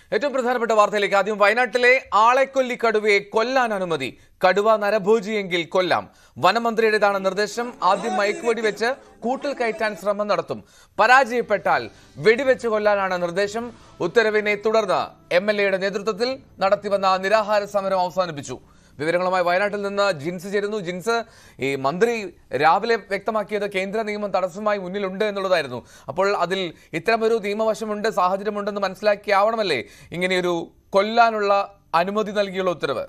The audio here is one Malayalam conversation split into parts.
ഏറ്റവും പ്രധാനപ്പെട്ട വാർത്തയിലേക്ക് ആദ്യം വയനാട്ടിലെ ആളെക്കൊല്ലി കടുവയെ കൊല്ലാൻ അനുമതി കടുവ നരഭോജിയെങ്കിൽ കൊല്ലാം വനമന്ത്രിയുടേതാണ് നിർദ്ദേശം ആദ്യം മയക്കുവെടി വെച്ച് കൂട്ടിൽ കയറ്റാൻ ശ്രമം നടത്തും പരാജയപ്പെട്ടാൽ വെടിവെച്ച് കൊല്ലാനാണ് നിർദ്ദേശം ഉത്തരവിനെ തുടർന്ന് എം എൽ എയുടെ നേതൃത്വത്തിൽ നടത്തിവന്ന നിരാഹാര സമരം അവസാനിപ്പിച്ചു വിവരങ്ങളുമായി വയനാട്ടിൽ നിന്ന് ജിൻസ് ചേരുന്നു ജിൻസ് ഈ മന്ത്രി രാവിലെ വ്യക്തമാക്കിയത് കേന്ദ്ര നിയമം തടസ്സമായി മുന്നിലുണ്ട് എന്നുള്ളതായിരുന്നു അപ്പോൾ അതിൽ ഇത്തരമൊരു നിയമവശമുണ്ട് സാഹചര്യമുണ്ടെന്ന് മനസ്സിലാക്കിയാവണമല്ലേ ഇങ്ങനെയൊരു കൊല്ലാനുള്ള അനുമതി നൽകിയുള്ള ഉത്തരവ്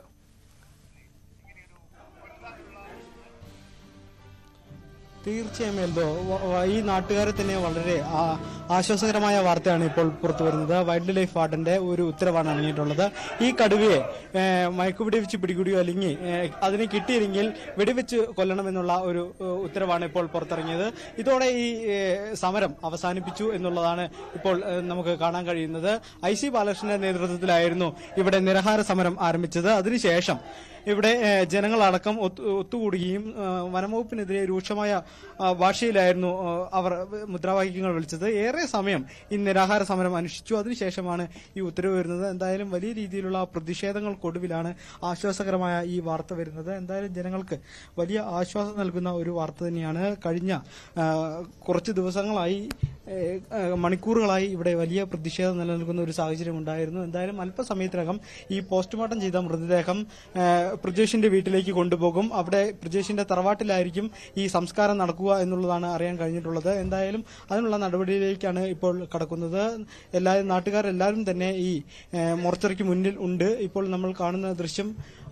തീർച്ചയായും എൽദോ വ- വ- ഈ നാട്ടുകാരെ തന്നെ വളരെ ആ- ആശ്വാസകരമായ വാർത്തയാണ് ഇപ്പോൾ പുറത്തു വരുന്നത് വൈൽഡ് ലൈഫ് വാർഡന്റെ ഒരു ഉത്തരവാണ് ഇറങ്ങിയിട്ടുള്ളത് ഈ കടുവയെ ഏഹ്, മയക്കുപിടി വെച്ച് പിടികൂടിയോ അല്ലെങ്കിൽ ഏഹ്, അതിനെ കിട്ടിയില്ലെങ്കിൽ വെടിവെച്ച് കൊല്ലണമെന്നുള്ള ഒരു ഏഹ്, ഉത്തരവാണ് ഇപ്പോൾ പുറത്തിറങ്ങിയത് ഇതോടെ ഈ ഏഹ്, സമരം അവസാനിപ്പിച്ചു എന്നുള്ളതാണ് ഇപ്പോൾ ഏഹ്, നമുക്ക് കാണാൻ കഴിയുന്നത് ഐ സി ബാലകൃഷ്ണന്റെ നേതൃത്വത്തിലായിരുന്നു ഇവിടെ നിരാഹാര സമരം ആരംഭിച്ചത് അതിനുശേഷം ഇവിടെ ഏഹ്, ജനങ്ങളടക്കം ഒത്തു- ഒത്തുകൂടുകയും ഏഹ്, വനംവകുപ്പിനെതിരെ രൂക്ഷമായ ആ, ഭാഷയിലായിരുന്നു ഏഹ്, അവർ മുദ്രാവാക്യങ്ങൾ വിളിച്ചത് ഏറെ സമയം ഈ നിരാഹാര സമരം അനുഷ്ഠിച്ചു അതിനുശേഷമാണ് ഈ ഉത്തരവ് വരുന്നത് എന്തായാലും വലിയ രീതിയിലുള്ള പ്രതിഷേധങ്ങൾക്കൊടുവിലാണ് ആശ്വാസകരമായ ഈ വാർത്ത വരുന്നത് എന്തായാലും ജനങ്ങൾക്ക് വലിയ ആശ്വാസം നൽകുന്ന ഒരു വാർത്ത തന്നെയാണ് കഴിഞ്ഞ ആ, കുറച്ച് ദിവസങ്ങളായി ഏഹ്, ഏഹ്, മണിക്കൂറുകളായി ഇവിടെ വലിയ പ്രതിഷേധം നിലനിൽക്കുന്ന ഒരു സാഹചര്യം ഉണ്ടായിരുന്നു എന്തായാലും അല്പസമയത്തിനകം ഈ പോസ്റ്റ്മോർട്ടം ചെയ്ത മൃതദേഹം ഏഹ്, പ്രജേഷിന്റെ വീട്ടിലേക്ക് കൊണ്ടുപോകും അവിടെ പ്രജേഷിന്റെ തറവാട്ടിലായിരിക്കും ഈ സംസ്കാരം നടക്കുക എന്നുള്ളതാണ് അറിയാൻ കഴിഞ്ഞിട്ടുള്ളത് എന്തായാലും അതിനുള്ള നടപടിയിലേക്കാണ് ഇപ്പോൾ കടക്കുന്നത് എല്ലാ നാട്ടുകാരെല്ലാവരും തന്നെ ഈ ഏഹ്, മോർച്ചറിക്ക് മുന്നിൽ ഉണ്ട് ഇപ്പോൾ നമ്മൾ കാണുന്ന ദൃശ്യം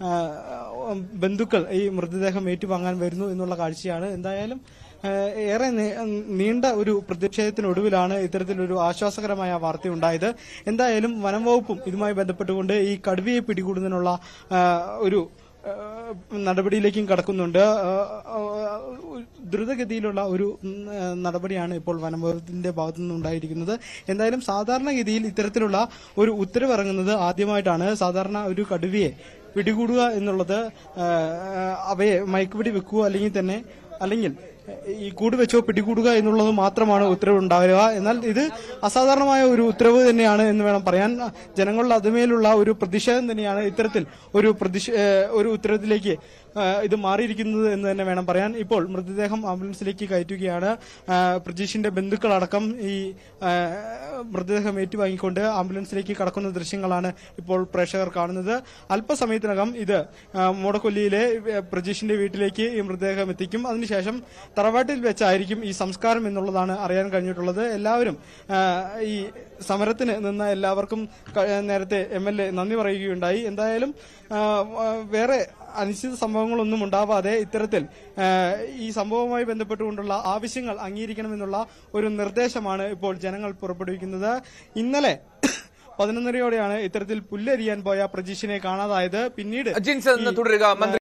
ഏഹ്, ബന്ധുക്കൾ ഈ മൃതദേഹം ഏറ്റുവാങ്ങാൻ വരുന്നു എന്നുള്ള കാഴ്ചയാണ് എന്തായാലും ഏഹ് ഏറെ നീ- നീണ്ട ഒരു പ്രതിഷേധത്തിനൊടുവിലാണ് ഇത്തരത്തിലൊരു ആശ്വാസകരമായ വാർത്തയുണ്ടായത് എന്തായാലും വനം വകുപ്പും ഇതുമായി ബന്ധപ്പെട്ടുകൊണ്ട് ഈ കടുവയെ പിടികൂടുന്നതിനുള്ള ആഹ്, ഒരു ആഹ്, നടപടിയിലേക്കും കടക്കുന്നുണ്ട് ആഹ്, ആഹ്, ദ്രുതഗതിയിലുള്ള ഒരു ഉം, ആഹ്, നടപടിയാണ് ഇപ്പോൾ വനം വകുപ്പിന്റെ ഭാഗത്തു നിന്നുണ്ടായിരിക്കുന്നത് എന്തായാലും സാധാരണഗതിയിൽ ഇത്തരത്തിലുള്ള ഒരു ഉത്തരവ് ഇറങ്ങുന്നത് ആദ്യമായിട്ടാണ് സാധാരണ ഒരു കടുവയെ പിടികൂടുക എന്നുള്ളത് ആഹ്, അവയെ മയക്കുപിടി വെക്കുക അല്ലെങ്കിൽ തന്നെ അല്ലെങ്കിൽ ഈ കൂട് വെച്ചോ പിടികൂടുക എന്നുള്ളത് മാത്രമാണ് ഉത്തരവ് ഉണ്ടാവുക എന്നാൽ ഇത് അസാധാരണമായ ഒരു ഉത്തരവ് തന്നെയാണ് എന്ന് വേണം പറയാൻ ജനങ്ങളുടെ അതുമേലുള്ള ഒരു പ്രതിഷേധം തന്നെയാണ് ഇത്തരത്തിൽ ഒരു പ്രതിഷേ ഏഹ് ഒരു ഉത്തരവിലേക്ക് ഏഹ് ഇത് മാറിയിരിക്കുന്നത് എന്ന് തന്നെ വേണം പറയാൻ ഇപ്പോൾ മൃതദേഹം ആംബുലൻസിലേക്ക് കയറ്റുകയാണ് ഏഹ് പ്രജീഷിന്റെ ബന്ധുക്കളടക്കം ഈ ഏഹ് മൃതദേഹം ഏറ്റുവാങ്ങിക്കൊണ്ട് ആംബുലൻസിലേക്ക് കടക്കുന്ന ദൃശ്യങ്ങളാണ് ഇപ്പോൾ പ്രേക്ഷകർ കാണുന്നത് അല്പസമയത്തിനകം ഇത് ഏഹ് മൂടക്കൊല്ലിയിലെ ഏഹ് പ്രജീഷിന്റെ വീട്ടിലേക്ക് ഈ മൃതദേഹം എത്തിക്കും അതിനുശേഷം തറവാട്ടിൽ വെച്ചായിരിക്കും ഈ സംസ്കാരം എന്നുള്ളതാണ് അറിയാൻ കഴിഞ്ഞിട്ടുള്ളത് എല്ലാവരും ഏഹ് ഈ സമരത്തിന് നിന്ന എല്ലാവർക്കും ക- നേരത്തെ എം എൽ എ നന്ദി പറയുകയുണ്ടായി എന്തായാലും ഏഹ് വേറെ അനിശ്ചിത സംഭവങ്ങളൊന്നും ഉണ്ടാവാതെ ഇത്തരത്തിൽ ഏഹ് ഈ സംഭവവുമായി ബന്ധപ്പെട്ടുകൊണ്ടുള്ള ആവശ്യങ്ങൾ അംഗീകരിക്കണമെന്നുള്ള ഒരു നിർദ്ദേശമാണ് ഇപ്പോൾ ജനങ്ങൾ പുറപ്പെടുവിക്കുന്നത് ഇന്നലെ പതിനൊന്നരയോടെയാണ് ഇത്തരത്തിൽ പുല്ലരിയാൻ പോയ പ്രജീഷിനെ കാണാതായത് പിന്നീട് ജിൻസ് എന്ന് തുടരുക മന്ത്രി